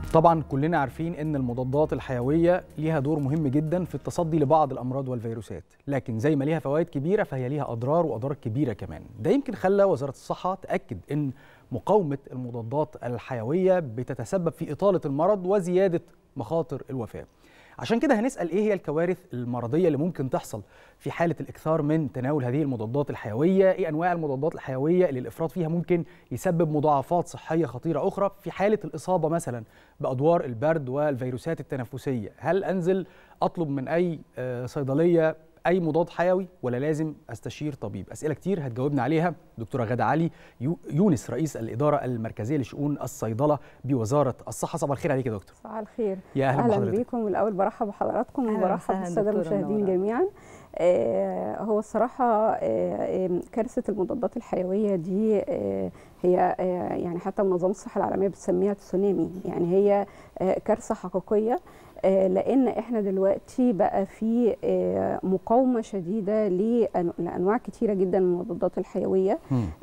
طبعا كلنا عارفين ان المضادات الحيويه ليها دور مهم جدا في التصدي لبعض الامراض والفيروسات لكن زي ما ليها فوائد كبيره فهي ليها اضرار واضرار كبيره كمان ده يمكن خلى وزاره الصحه تاكد ان مقاومه المضادات الحيويه بتتسبب في اطاله المرض وزياده مخاطر الوفاه عشان كده هنسال ايه هي الكوارث المرضيه اللي ممكن تحصل في حاله الاكثار من تناول هذه المضادات الحيويه ايه انواع المضادات الحيويه اللي الافراط فيها ممكن يسبب مضاعفات صحيه خطيره اخرى في حاله الاصابه مثلا بادوار البرد والفيروسات التنفسيه هل انزل اطلب من اي صيدليه اي مضاد حيوي ولا لازم استشير طبيب اسئله كتير هتجاوبنا عليها دكتوره غاده علي يونس رئيس الاداره المركزيه لشؤون الصيدله بوزاره الصحه صباح الخير عليك يا دكتور صباح الخير يا اهلا, أهلا بيكم والاول برحب بحضراتكم وبرحب بالساده المشاهدين جميعا آه هو الصراحه آه كارثه المضادات الحيويه دي آه هي آه يعني حتى منظمه الصحه العالميه بتسميها تسونامي يعني هي آه كارثه حقيقيه لان احنا دلوقتي بقى في مقاومه شديده لانواع كتيره جدا من المضادات الحيويه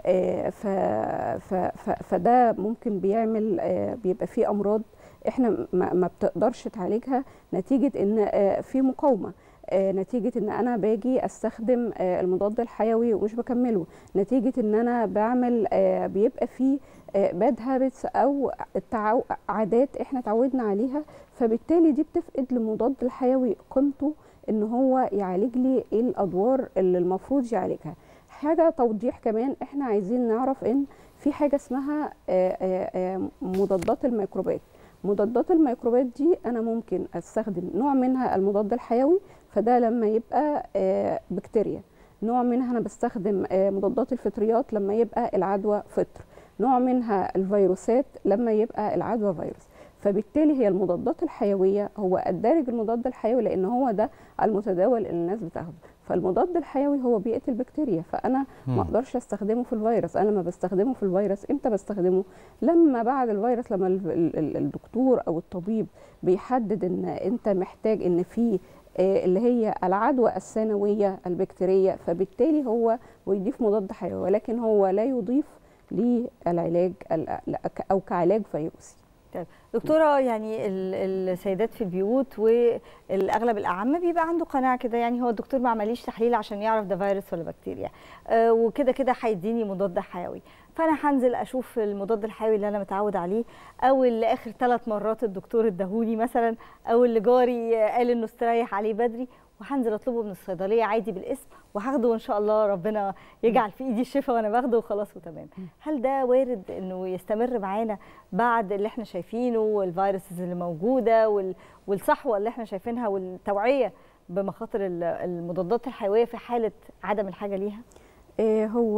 فده ممكن بيعمل بيبقى فيه امراض احنا ما بتقدرش تعالجها نتيجه ان في مقاومه نتيجة ان انا باجي استخدم المضاد الحيوي ومش بكمله نتيجة ان انا بعمل بيبقى فيه باد هابتس او عادات احنا تعودنا عليها فبالتالي دي بتفقد للمضاد الحيوي قيمته ان هو يعالج لي ايه الادوار اللي المفروض يعالجها حاجة توضيح كمان احنا عايزين نعرف ان في حاجة اسمها مضادات الميكروبات مضادات الميكروبات دي انا ممكن استخدم نوع منها المضاد الحيوي فده لما يبقى بكتيريا نوع منها انا بستخدم مضادات الفطريات لما يبقى العدوى فطر نوع منها الفيروسات لما يبقى العدوى فيروس فبالتالي هي المضادات الحيويه هو الدارج المضاد الحيوي لان هو ده المتداول اللي الناس بتاخده فالمضاد الحيوي هو بيقتل بكتيريا فانا ما اقدرش استخدمه في الفيروس انا لما بستخدمه في الفيروس امتى بستخدمه لما بعد الفيروس لما الدكتور او الطبيب بيحدد ان انت محتاج ان في اللي هي العدوى الثانويه البكتيريه فبالتالي هو بيضيف مضاد حيوي ولكن هو لا يضيف للعلاج او كعلاج فيروسي طيب دكتوره يعني السيدات في البيوت والاغلب الاعم بيبقى عنده قناعه كده يعني هو الدكتور ما عمليش تحليل عشان يعرف ده فيروس ولا بكتيريا آه وكده كده هيديني مضاد حيوي فانا هنزل اشوف المضاد الحيوي اللي انا متعود عليه او اللي اخر ثلاث مرات الدكتور اداهولي مثلا او اللي جاري قال انه استريح عليه بدري وهنزل اطلبه من الصيدليه عادي بالاسم وهاخده وان شاء الله ربنا يجعل في ايدي الشفاء وانا باخده وخلاص وتمام هل ده وارد انه يستمر معانا بعد اللي احنا شايفينه والفيروسز اللي موجوده والصحوه اللي احنا شايفينها والتوعيه بمخاطر المضادات الحيويه في حاله عدم الحاجه ليها هو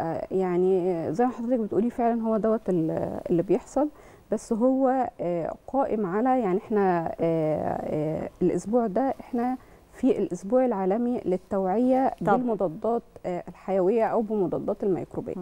يعني زي ما حضرتك بتقولي فعلا هو دوت اللي بيحصل بس هو قائم على يعني احنا الاسبوع ده احنا في الاسبوع العالمي للتوعيه طب. بالمضادات الحيويه او بمضادات الميكروبات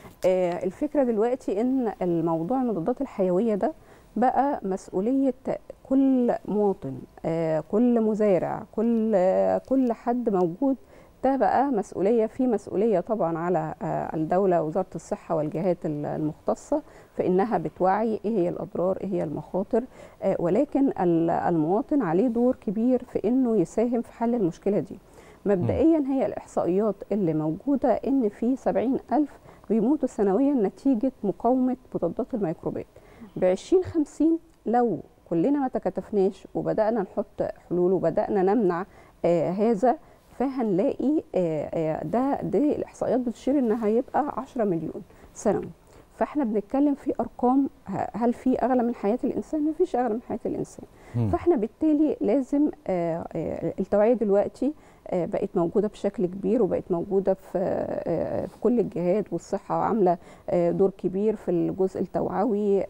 الفكره دلوقتي ان الموضوع المضادات الحيويه ده بقى مسؤوليه كل مواطن كل مزارع كل كل حد موجود ده بقى مسؤوليه في مسؤوليه طبعا على الدوله وزاره الصحه والجهات المختصه في انها بتوعي ايه هي الاضرار ايه هي المخاطر ولكن المواطن عليه دور كبير في انه يساهم في حل المشكله دي مبدئيا هي الاحصائيات اللي موجوده ان في 70 الف بيموتوا سنويا نتيجه مقاومه مضادات الميكروبات ب 2050 لو كلنا ما تكاتفناش وبدانا نحط حلول وبدانا نمنع آه هذا فهنلاقي ده دي الاحصائيات بتشير ان هيبقى 10 مليون سنوي فاحنا بنتكلم في ارقام هل في اغلى من حياه الانسان؟ ما فيش اغلى من حياه الانسان. م. فاحنا بالتالي لازم التوعيه دلوقتي بقت موجوده بشكل كبير وبقت موجوده في في كل الجهات والصحه عامله دور كبير في الجزء التوعوي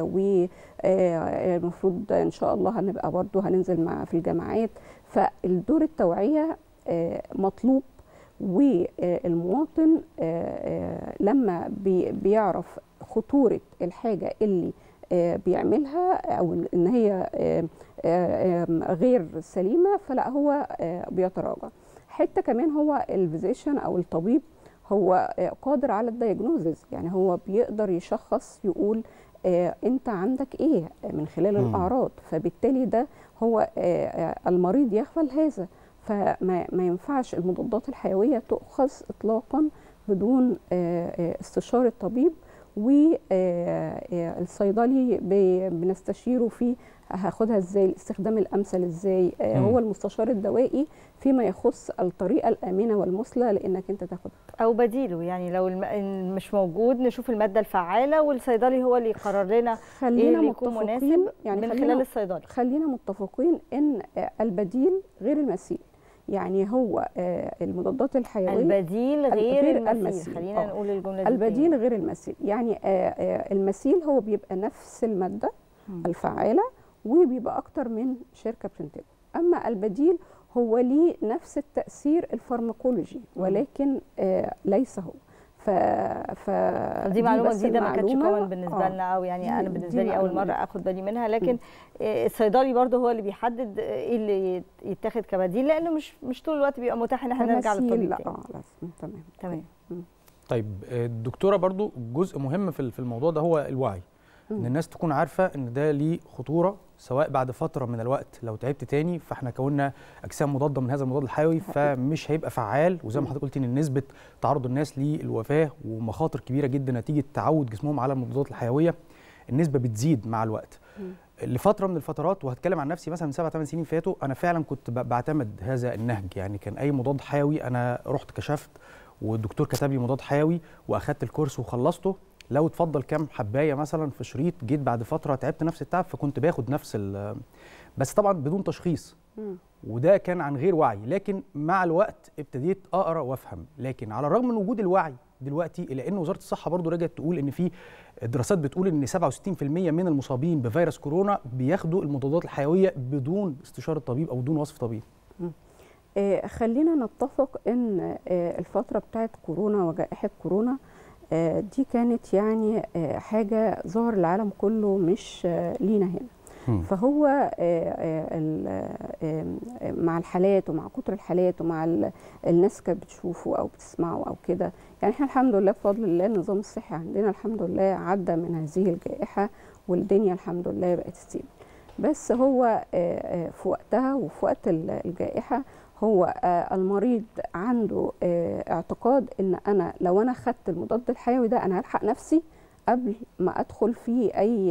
والمفروض ان شاء الله هنبقى برضه هننزل مع في الجامعات فالدور التوعيه مطلوب والمواطن لما بيعرف خطورة الحاجة اللي بيعملها أو إن هي غير سليمة فلا هو بيتراجع حتة كمان هو الفيزيشن أو الطبيب هو قادر على الدايجنوزز يعني هو بيقدر يشخص يقول آه انت عندك ايه من خلال مم. الاعراض فبالتالي ده هو آه آه المريض يغفل هذا فما ما ينفعش المضادات الحيويه تؤخذ اطلاقا بدون آه آه استشاره طبيب والصيدلي بنستشيره في هاخدها ازاي الاستخدام الامثل ازاي آه، مم. هو المستشار الدوائي فيما يخص الطريقه الامنه والمثلى لانك انت تاخدها او بديله يعني لو الم... إن مش موجود نشوف الماده الفعاله والصيدلي هو اللي يقرر لنا ايه خلينا اللي يكون متفقين مناسب يعني من خلينا خلال الصيدلي خلينا متفقين ان آه، البديل غير المثيل يعني هو آه، المضادات الحيويه البديل غير, غير المثيل, المثيل. خلينا آه. نقول الجمله دي البديل تاني. غير المثيل يعني آه، آه، المثيل هو بيبقى نفس الماده مم. الفعاله وبيبقى اكتر من شركه بتنتجه اما البديل هو ليه نفس التاثير الفارماكولوجي مم. ولكن آه، ليس هو ف ف دي معلومه بس جديده ما كانتش المعلومة- كومن بالنسبه آه. لنا او يعني دي- انا دي بالنسبه لي اول معلومة. مره اخد بالي منها لكن آه، الصيدلي برضه هو اللي بيحدد آه، ايه اللي يت- يتاخد كبديل لانه مش مش طول الوقت بيبقى متاح ان احنا نرجع كمثيل للطبيب لا تاني اه لازم تمام تمام طيب آه، الدكتوره برضو جزء مهم في في الموضوع ده هو الوعي ان مم. الناس تكون عارفه ان ده ليه خطوره سواء بعد فتره من الوقت لو تعبت تاني فاحنا كونا اجسام مضاده من هذا المضاد الحيوي فمش هيبقى فعال وزي ما مم. حضرتك قلتي ان نسبه تعرض الناس للوفاه ومخاطر كبيره جدا نتيجه تعود جسمهم على المضادات الحيويه النسبه بتزيد مع الوقت مم. لفتره من الفترات وهتكلم عن نفسي مثلا من سبع ثمان سنين فاتوا انا فعلا كنت ب- بعتمد هذا النهج يعني كان اي مضاد حيوي انا رحت كشفت والدكتور كتب لي مضاد حيوي واخدت الكورس وخلصته لو اتفضل كام حبايه مثلا في شريط جيت بعد فتره تعبت نفس التعب فكنت باخد نفس ال- بس طبعا بدون تشخيص مم. وده كان عن غير وعي لكن مع الوقت ابتديت اقرا وافهم لكن على الرغم من وجود الوعي دلوقتي الا ان وزاره الصحه برضو رجعت تقول ان في دراسات بتقول ان 67% من المصابين بفيروس كورونا بياخدوا المضادات الحيويه بدون استشاره طبيب او بدون وصف طبيب آه، خلينا نتفق ان آه، الفتره بتاعت كورونا وجائحه كورونا آه، دي كانت يعني آه، حاجه ظهر العالم كله مش آه، لينا هنا مم. فهو آه، آه، ال- آه، آه، مع الحالات ومع كتر الحالات ومع ال- الناس كانت بتشوفه او بتسمعه او كده يعني احنا الحمد لله بفضل الله النظام الصحي عندنا الحمد لله عدى من هذه الجائحه والدنيا الحمد لله بقت ستيبل بس هو آه، آه، في وقتها وفي وقت ال- الجائحه هو آه، المريض عنده آه، اعتقاد ان انا لو انا خدت المضاد الحيوي ده انا هلحق نفسي قبل ما ادخل في اي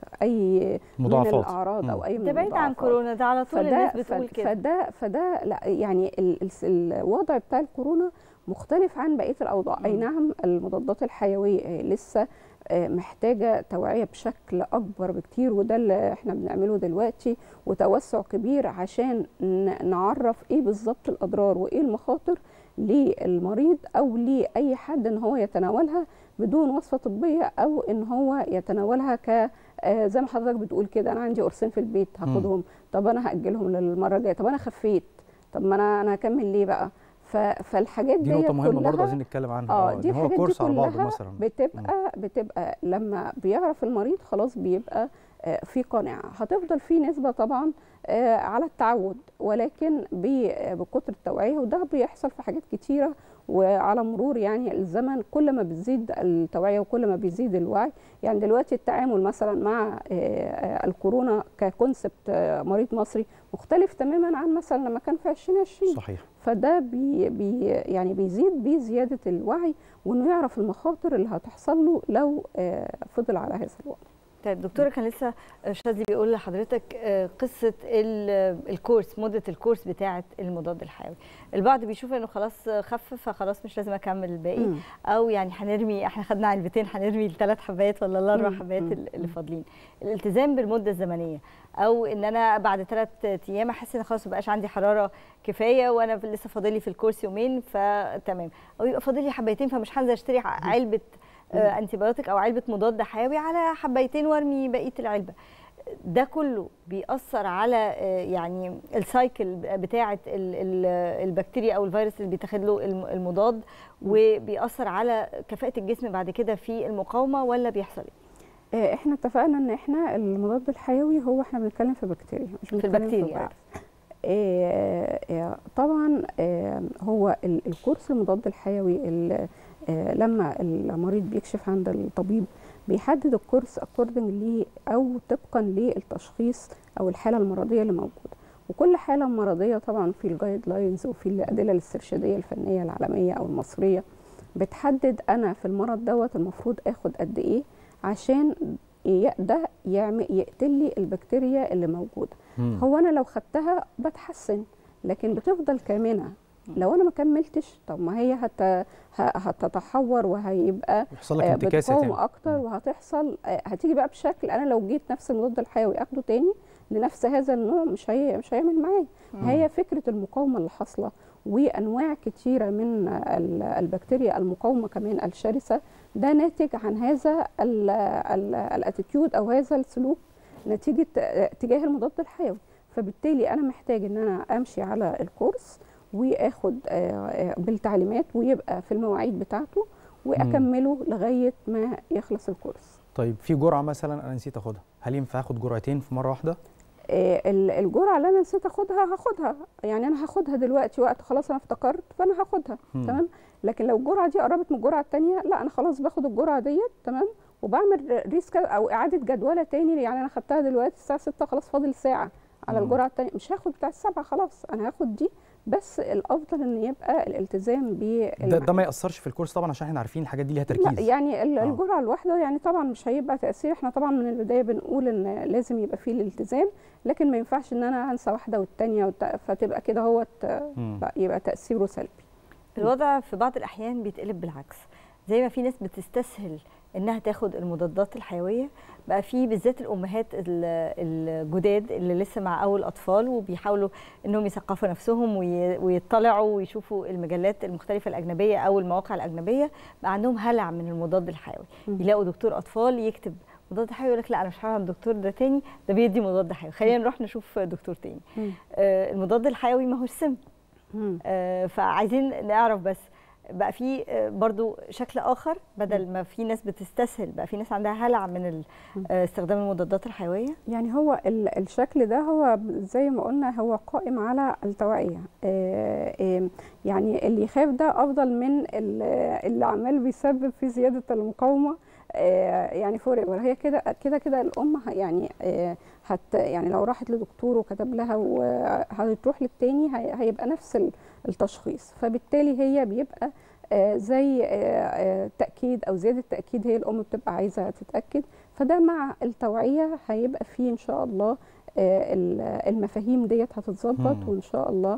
اي من مضاعفات الاعراض مم. او اي من ده بعيد عن المضاعفات. كورونا ده على طول الناس بتقول ف- كده فده فده لا يعني ال- ال- الوضع بتاع الكورونا مختلف عن بقيه الاوضاع اي مم. نعم المضادات الحيويه آه، لسه آه، محتاجه توعيه بشكل اكبر بكتير وده اللي احنا بنعمله دلوقتي وتوسع كبير عشان ن- نعرف ايه بالظبط الاضرار وايه المخاطر للمريض او لاي حد ان هو يتناولها بدون وصفه طبيه او ان هو يتناولها ك آه، زي ما حضرتك بتقول كده انا عندي قرصين في البيت هاخدهم طب انا هاجلهم للمره الجايه طب انا خفيت طب ما انا انا هكمل ليه بقى ف- فالحاجات دي دي نقطه مهمه برضه كلها عايزين نتكلم عنها اه إن دي هو الحاجات دي كورس على بعضه كلها مثلا بتبقى بتبقى لما بيعرف المريض خلاص بيبقى آه، في قناعه هتفضل في نسبه طبعا آه، على التعود ولكن ب- آه، بكتر التوعيه وده بيحصل في حاجات كتيره وعلى مرور يعني الزمن كل ما بتزيد التوعيه وكل ما بيزيد الوعي يعني دلوقتي التعامل مثلا مع آه، آه، الكورونا ككونسبت آه، مريض مصري مختلف تماما عن مثلا لما كان في 2020 صحيح فده بي بي يعني بيزيد بزياده الوعي وانه يعرف المخاطر اللي هتحصل له لو آه، فضل على هذا الوضع طيب دكتوره كان لسه شاذلي بيقول لحضرتك آه، قصه ال- الكورس مده الكورس بتاعه المضاد الحيوي البعض بيشوف انه خلاص خف فخلاص مش لازم اكمل الباقي مم. او يعني هنرمي احنا خدنا علبتين هنرمي الثلاث حبات ولا الاربع مم. حبات مم. اللي فاضلين الالتزام بالمده الزمنيه او ان انا بعد ثلاث ايام احس ان خلاص مبقاش عندي حراره كفايه وانا في- لسه فاضل لي في الكورس يومين فتمام او يبقى فاضل لي حبايتين فمش هنزل اشتري ع- علبه آه، انتيبيوتيك او علبه مضاد حيوي على حبايتين وارمي بقيه العلبه ده كله بيأثر على آه، يعني السايكل بتاعه ال- ال- البكتيريا او الفيروس اللي بيتاخد له الم- المضاد وبيأثر على كفاءة الجسم بعد كده في المقاومة ولا بيحصل ايه؟ آه، احنا اتفقنا ان احنا المضاد الحيوي هو احنا بنتكلم في بكتيريا مش في بنتكلم البكتيريا. فيروس. آه، آه، طبعا آه، هو ال- الكورس المضاد الحيوي ال- آه، لما المريض بيكشف عند الطبيب بيحدد الكورس اكوردنج ليه او طبقا للتشخيص او الحاله المرضيه اللي موجوده وكل حاله مرضيه طبعا في الجايد لاينز وفي الادله الاسترشاديه الفنيه العالميه او المصريه بتحدد انا في المرض دوت المفروض اخد قد ايه عشان ي- ده يعمل يقتل لي البكتيريا اللي موجوده مم. هو انا لو خدتها بتحسن لكن بتفضل كامنه لو انا ما كملتش طب ما هي هت... ه- هتتحور وهيبقى يحصل لك آه، انتكاسه بتقاوم تاني اكتر مم. وهتحصل آه، هتيجي بقى بشكل انا لو جيت نفس المضاد الحيوي اخده تاني لنفس هذا النوع مش هي مش هيعمل معايا هي فكره المقاومه اللي حاصله وانواع كتيره من ال- البكتيريا المقاومه كمان الشرسه ده ناتج عن هذا ال- ال- الاتيتيود او هذا السلوك نتيجه آه، تجاه المضاد الحيوي فبالتالي انا محتاج ان انا امشي على الكورس واخد آه، آه، بالتعليمات ويبقى في المواعيد بتاعته واكمله لغايه ما يخلص الكورس طيب في جرعه مثلا انا نسيت اخدها هل ينفع اخد جرعتين في مره واحده آه، ال- الجرعه اللي انا نسيت اخدها هاخدها يعني انا هاخدها دلوقتي وقت خلاص انا افتكرت فانا هاخدها مم. تمام لكن لو الجرعه دي قربت من الجرعه الثانيه لا انا خلاص باخد الجرعه ديت تمام وبعمل ريسك او اعاده جدوله تاني يعني انا خدتها دلوقتي الساعه 6 خلاص فاضل ساعه على مم. الجرعه الثانيه مش هاخد بتاع السبعه خلاص انا هاخد دي بس الافضل ان يبقى الالتزام ده, بالمعلومات ده ما ياثرش في الكورس طبعا عشان احنا عارفين الحاجات دي ليها تركيز لا يعني ال- آه. الجرعه الواحده يعني طبعا مش هيبقى تاثير احنا طبعا من البدايه بنقول ان لازم يبقى فيه الالتزام لكن ما ينفعش ان انا انسى واحده والتانيه والت- فتبقى كده هو مم. لا يبقى تاثيره سلبي الوضع في بعض الاحيان بيتقلب بالعكس زي ما في ناس بتستسهل انها تاخد المضادات الحيويه بقى في بالذات الامهات ال- الجداد اللي لسه مع اول اطفال وبيحاولوا انهم يثقفوا نفسهم وي- ويطلعوا ويشوفوا المجلات المختلفه الاجنبيه او المواقع الاجنبيه بقى عندهم هلع من المضاد الحيوي مم. يلاقوا دكتور اطفال يكتب مضاد حيوي يقول لك لا انا مش هروح عند الدكتور ده تاني ده بيدي مضاد حيوي خلينا نروح نشوف دكتور تاني آه، المضاد الحيوي ما هوش سم مم. آه، فعايزين نعرف بس بقى في آه، برضو شكل اخر بدل ما في ناس بتستسهل بقى في ناس عندها هلع من ال- آه، استخدام المضادات الحيويه يعني هو ال- الشكل ده هو زي ما قلنا هو قائم على التوعية آه، آه، يعني اللي يخاف ده أفضل من ال- اللي عمال بيسبب في زيادة المقاومة آه، يعني فور ايفر هي كده كده كده الأم ه- يعني آه، هت يعني لو راحت لدكتور وكتب لها وهتروح للتاني هي- هيبقى نفس ال- التشخيص فبالتالي هي بيبقى آه، زي آه، آه، تأكيد أو زيادة تأكيد هي الأم بتبقى عايزة تتأكد فده مع التوعية هيبقى فيه إن شاء الله آه، ال- المفاهيم ديت هتتظبط مم. وإن شاء الله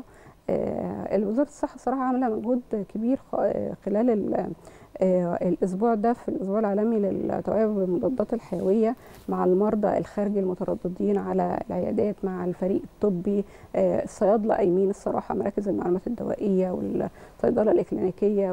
آه، وزارة الصحة صراحة عاملة مجهود كبير خ- آه، خلال ال- آه، الأسبوع ده في الأسبوع العالمي للتوعية بالمضادات الحيوية مع المرضى الخارجي المترددين على العيادات مع الفريق الطبي آه، الصيادلة قايمين الصراحة مراكز المعلومات الدوائية والصيدلة الإكلينيكية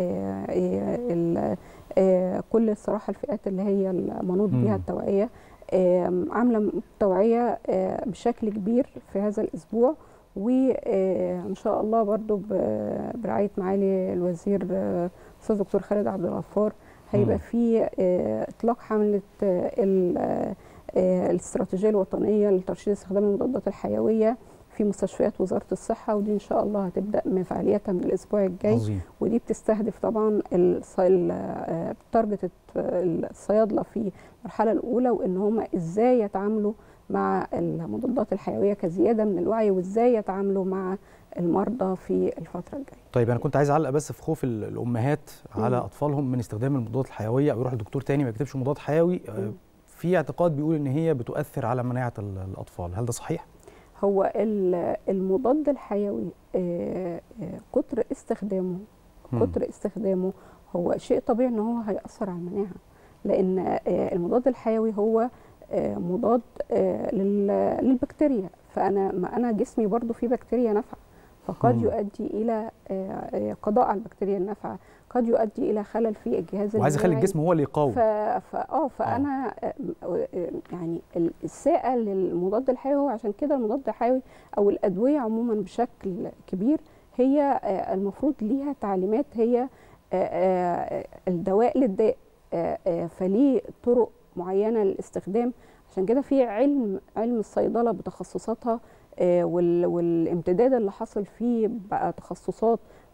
وكل الصراحة الفئات اللي هي المنوط مم. بها التوعية آم، عاملة توعية آه، بشكل كبير في هذا الأسبوع وإن شاء الله برضو ب- برعاية معالي الوزير آه، أستاذ دكتور خالد عبد الغفار مم. هيبقى في آه، إطلاق حملة آه، ال- آه، آه، الاستراتيجية الوطنية لترشيد استخدام المضادات الحيوية في مستشفيات وزارة الصحة ودي إن شاء الله هتبدأ من فعاليتها من الأسبوع الجاي عظيم ودي بتستهدف طبعا الص- ال- آه، تارجت الصيادله في المرحله الاولى وان هم ازاي يتعاملوا مع المضادات الحيويه كزياده من الوعي وازاي يتعاملوا مع المرضى في الفتره الجايه. طيب انا كنت عايز اعلق بس في خوف ال- الامهات على مم. اطفالهم من استخدام المضادات الحيويه او يروح لدكتور تاني ما يكتبش مضاد حيوي آه، مم. في اعتقاد بيقول ان هي بتؤثر على مناعه ال- الاطفال هل ده صحيح هو ال- المضاد الحيوي آه، آه، كتر استخدامه مم. كتر استخدامه هو شيء طبيعي ان هو هيأثر على المناعه لان آه، المضاد الحيوي هو آه، مضاد آه، لل- للبكتيريا فانا ما انا جسمي برضو فيه بكتيريا نافعه فقد مم. يؤدي الى آه، آه، قضاء على البكتيريا النافعه قد يؤدي الى خلل في الجهاز وعايز اخلي المناعي. الجسم هو اللي يقاوم ف... ف... اه فانا آه، آه، يعني ال- السائل للمضاد الحيوي عشان كده المضاد الحيوي او الادويه عموما بشكل كبير هي آه، المفروض ليها تعليمات هي آه، آه، الدواء للداء آه، آه، فليه طرق معينه للاستخدام عشان كده في علم علم الصيدله بتخصصاتها آه، وال- والامتداد اللي حصل فيه بقى تخصصات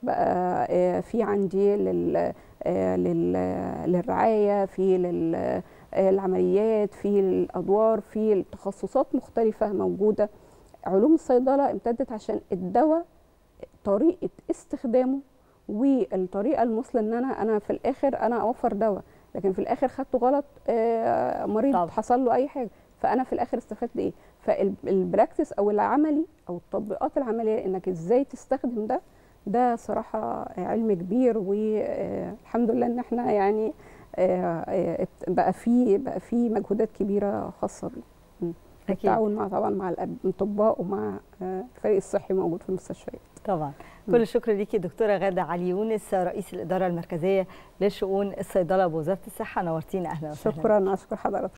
بقى آه، في عندي لل آه، لل- للرعايه في للعمليات في الادوار في التخصصات مختلفه موجوده علوم الصيدله امتدت عشان الدواء طريقه استخدامه والطريقه المثلى ان انا انا في الاخر انا اوفر دواء لكن في الاخر خدته غلط آه، مريض طبعا. حصل له اي حاجه فانا في الاخر استفدت ايه فالبراكتس او العملي او التطبيقات العمليه انك ازاي تستخدم ده ده صراحه علم كبير والحمد لله ان احنا يعني آه، آه، بقى في بقى في مجهودات كبيره خاصه بيه أكيد. بالتعاون مع طبعا مع الاطباء ومع آه، الفريق الصحي موجود في المستشفيات طبعا مم. كل الشكر ليكي دكتوره غاده علي يونس رئيس الاداره المركزيه لشؤون الصيدله بوزاره الصحه نورتينا اهلا وسهلا شكرا اشكر حضرتك